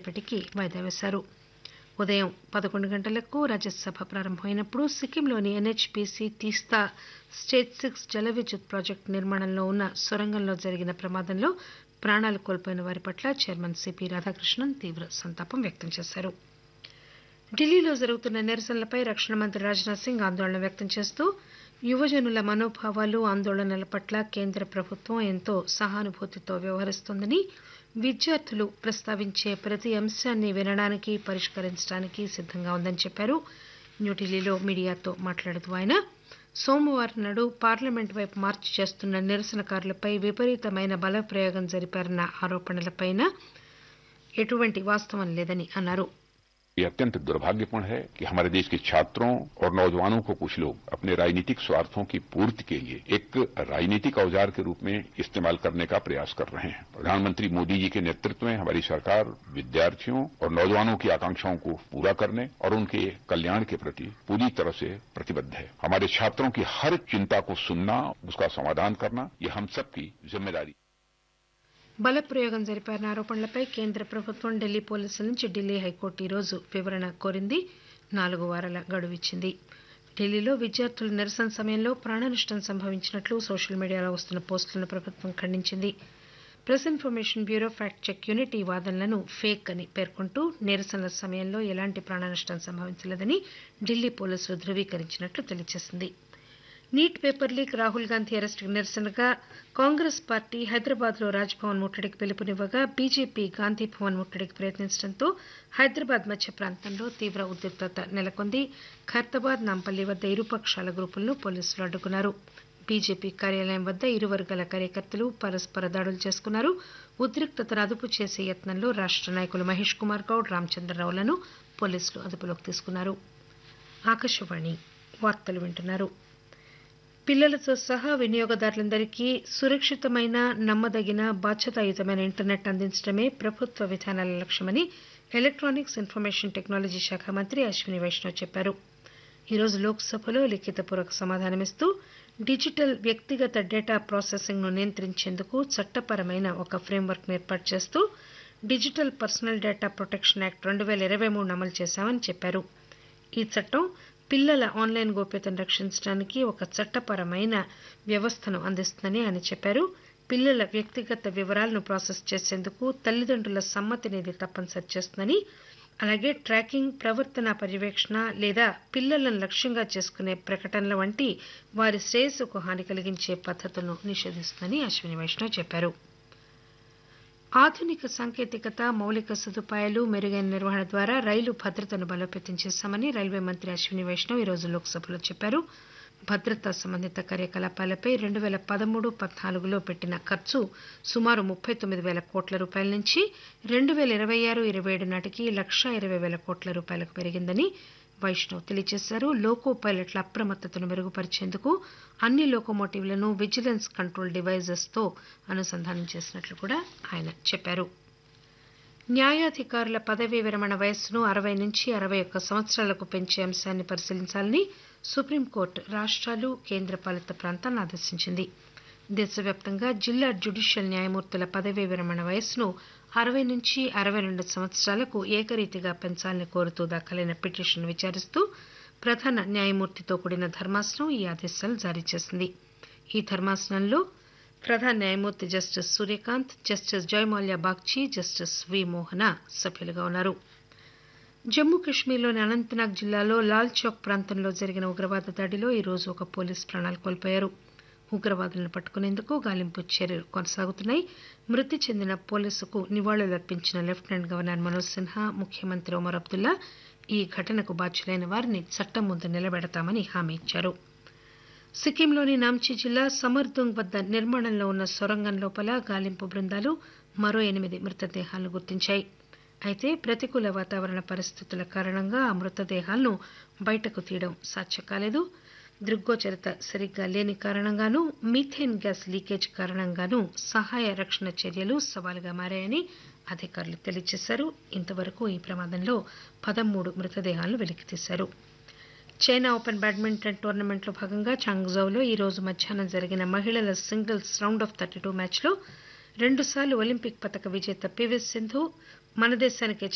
రేపటికి వాయిదా వేశారు ఉదయం పదకొండు గంటలకు రాజ్యసభ ప్రారంభమైనప్పుడు సిక్కింలోని ఎన్హెచ్పీసీ తీస్తా స్టేజ్ సిక్స్ జల విద్యుత్ ప్రాజెక్టు నిర్మాణంలో ఉన్న సొరంగంలో జరిగిన ప్రమాదంలో ప్రాణాలు కోల్పోయిన వారి పట్ల చైర్మన్ సిపి రాధాకృష్ణన్ తీవ్ర సంతాపం వ్యక్తం చేశారు ఢిల్లీలో జరుగుతున్న నిరసనలపై రక్షణ మంత్రి రాజ్నాథ్ సింగ్ ఆందోళన వ్యక్తం చేస్తూ యువజనుల మనోభావాలు ఆందోళనల పట్ల కేంద్ర ప్రభుత్వం ఎంతో సహానుభూతితో వ్యవహరిస్తోందని విద్యార్థులు ప్రస్తావించే ప్రతి అంశాన్ని వినడానికి పరిష్కరించడానికి సిద్దంగా ఉందని చెప్పారు న్యూఢిల్లీలో మీడియాతో మాట్లాడుతూ ఆయన సోమవారం నాడు పార్లమెంట్ వైపు మార్చి చేస్తున్న నిరసనకారులపై విపరీతమైన బలప్రయోగం జరిపారన్న ఆరోపణలపై ఎటువంటి వాస్తవం లేదని అన్నారు ये अत्यंत दुर्भाग्यपूर्ण है कि हमारे देश के छात्रों और नौजवानों को कुछ लोग अपने राजनीतिक स्वार्थों की पूर्ति के लिए एक राजनीतिक औजार के रूप में इस्तेमाल करने का प्रयास कर रहे हैं प्रधानमंत्री मोदी जी के नेतृत्व में हमारी सरकार विद्यार्थियों और नौजवानों की आकांक्षाओं को पूरा करने और उनके कल्याण के प्रति पूरी तरह से प्रतिबद्ध है हमारे छात्रों की हर चिंता को सुनना उसका समाधान करना ये हम सबकी जिम्मेदारी బలప్రయోగం జరిపారన్న ఆరోపణలపై కేంద్ర ప్రభుత్వం ఢిల్లీ పోలీసుల నుంచి ఢిల్లీ హైకోర్టు ఈరోజు వివరణ కోరింది నాలుగు వారాల గడువు ఇచ్చింది ఢిల్లీలో విద్యార్థుల నిరసన సమయంలో ప్రాణనష్టం సంభవించినట్లు సోషల్ మీడియాలో వస్తున్న పోస్టులను ప్రభుత్వం ఖండించింది press information bureau fact check unit ఈ వాదనలను ఫేక్ అని పేర్కొంటూ నిరసనల సమయంలో ఎలాంటి ప్రాణనష్టం సంభవించలేదని ఢిల్లీ పోలీసులు ధృవీకరించినట్లు తెలియజేసింది NEET paper leak Rahul Gandhi అరెస్టుకు నిరసనగా కాంగ్రెస్ పార్టీ హైదరాబాద్లో రాజ్భవన్ ముట్టడికి పిలుపునివ్వగా బీజేపీ గాంధీ భవన్ ముట్టడికి ప్రయత్నించడంతో హైదరాబాద్ మధ్య ప్రాంతంలో తీవ్ర ఉద్రిక్తత నెలకొంది ఖైరతాబాద్ నాంపల్లి వద్ద ఇరుపక్షాల గ్రూపులను పోలీసులు అడ్డుకున్నారు బీజేపీ కార్యాలయం వద్ద ఇరు వర్గాల కార్యకర్తలు పరస్పర దాడులు చేసుకున్నారు ఉద్రిక్తతను అదుపు చేసే యత్నంలో రాష్ట నాయకులు మహేష్ కుమార్ గౌడ్ రామచంద్రరావులను పోలీసులు అదుపులోకి తీసుకున్నారు ఆకాశవాణి వార్తలు వింటున్నారు పిల్లలతో సహా వినియోగదారులందరికీ సురక్షితమైన నమ్మదగిన బాధ్యతాయుతమైన ఇంటర్నెట్ అందించడమే ప్రభుత్వ విధానాల లక్ష్యమని ఎలక్ట్రానిక్స్ ఇన్ఫర్మేషన్ టెక్నాలజీ శాఖ మంత్రి అశ్విని వైష్ణవ్ చెప్పారు ఈరోజు లోక్సభలో లిఖితపూర్వక సమాధానమిస్తూ డిజిటల్ వ్యక్తిగత డేటా ప్రాసెసింగ్ ను నియంత్రించేందుకు చట్టపరమైన ఒక ఫ్రేమ్వర్క్ ఏర్పాటు చేస్తూ digital personal data protection act రెండు పేల ఇరవై మూడును అమలు చేశామని చెప్పారు ఈ చట్టం పిల్లల ఆన్లైన్ గోప్యతను రక్షించడానికి ఒక చట్టపరమైన వ్యవస్థను అందిస్తుందని ఆయన చెప్పారు పిల్లల వ్యక్తిగత వివరాలను ప్రాసెస్ చేసేందుకు తల్లిదండ్రుల సమ్మతిని ఇది తప్పనిసరి చేస్తుందని అలాగే ట్రాకింగ్ ప్రవర్తన పర్యవేక్షణ లేదా పిల్లలను లక్ష్యంగా చేసుకునే ప్రకటనల వంటి వారి శ్రేయస్సుకు హాని కలిగించే పద్ధతులను నిషేధిస్తుందని అశ్విని వైష్ణవ్ చెప్పారు ఆధునిక సాంకేతికత మౌలిక సదుపాయాలు మెరుగైన నిర్వహణ ద్వారా రైలు భద్రతను బలోపేతం చేశామని రైల్వే మంత్రి అశ్విని వైష్ణవ్ ఈరోజు లోక్సభలో చెప్పారు భద్రతా సంబంధిత కార్యకలాపాలపై రెండు పేల పదమూడు పద్నాలుగులో పెట్టిన ఖర్చు సుమారు ముప్పై తొమ్మిది పేల కోట్ల రూపాయల నుంచి రెండు పేల ఇరవై ఆరు ఇరవై ఏడు నాటికి లక్షా ఇరవై పేల కోట్ల రూపాయలకు పెరిగిందని వైష్ణవ్ తెలియజేశారు లోకో పైలట్ల అప్రమత్తతను మెరుగుపరిచేందుకు అన్ని లోకోమోటివ్లను విజిలెన్స్ కంట్రోల్ డివైజెస్ తో అనుసంధానం చేసినట్లు కూడా ఆయన చెప్పారు న్యాయాధికారుల పదవీ విరమణ వయస్సును అరవై నుంచి అరవై ఒక్క సంవత్సరాలకు పెంచే అంశాన్ని పరిశీలించాలని సుప్రీంకోర్టు రాష్ట్రాలు కేంద్రపాలిత ప్రాంతాలను ఆదేశించింది దేశవ్యాప్తంగా జిల్లా జ్యుడిషియల్ న్యాయమూర్తుల పదవీ విరమణ వయస్సును అరవై నుంచి అరవై రెండు సంవత్సరాలకు ఏకరీతిగా పెంచాలని కోరుతూ దాఖలైన పిటిషన్ విచారిస్తూ ప్రధాన న్యాయమూర్తితో కూడిన ధర్మాసనం ఈ ఆదేశాలు జారీ చేసింది ఈ ధర్మాసనంలో ప్రధాన న్యాయమూర్తి justice Surya Kant justice Joymalya Bagchi justice V Mohana సభ్యులుగా ఉన్నారు జమ్మూ కశ్మీర్లోని అనంతనాగ్ జిల్లాలో లాల్ చౌక్ ప్రాంతంలో జరిగిన ఉగ్రవాద దాడిలో ఈరోజు ఒక పోలీసు ప్రాణాలు కోల్పోయారు ఉగ్రవాదులను పట్టుకునేందుకు గాలింపు చర్యలు కొనసాగుతున్నాయి మృతి చెందిన పోలీసుకు నివాళులర్పించిన లెఫ్టినెంట్ గవర్నర్ మనోజ్ సిన్హా ముఖ్యమంత్రి ఒమర్ అబ్దుల్లా ఈ ఘటనకు బాధ్యులైన వారిని చట్టం ముందు నిలబెడతామని హామీ ఇచ్చారు సిక్కింలోని నాంచీ జిల్లా సమర్దుంగ్ వద్ద నిర్మాణంలో ఉన్న సొరంగం లోపల గాలింపు బృందాలు మరో ఎనిమిది మృతదేహాలను గుర్తించాయి అయితే ప్రతికూల వాతావరణ పరిస్థితుల కారణంగా ఆ మృతదేహాలను బయటకు తీయడం సాధ్యం కాలేదు దృగ్గోచరత సరిగ్గా లేని కారణంగానూ మీథేన్ గ్యాస్ లీకేజ్ కారణంగానూ సహాయ రక్షణ చర్యలు సవాలుగా మారాయని అధికారులు తెలియజేశారు ఇంతవరకు ఈ ప్రమాదంలో పదమూడు మృతదేహాలను వెలికితీశారు చైనా ఓపెన్ బ్యాడ్మింటన్ టోర్నమెంట్లో భాగంగా చాంగ్జౌలో ఈ రోజు మధ్యాహ్నం జరిగిన మహిళల singles round of thirty two మ్యాచ్లో రెండుసార్లు ఒలింపిక్ పతక విజేత పివి సింధు మన దేశానికే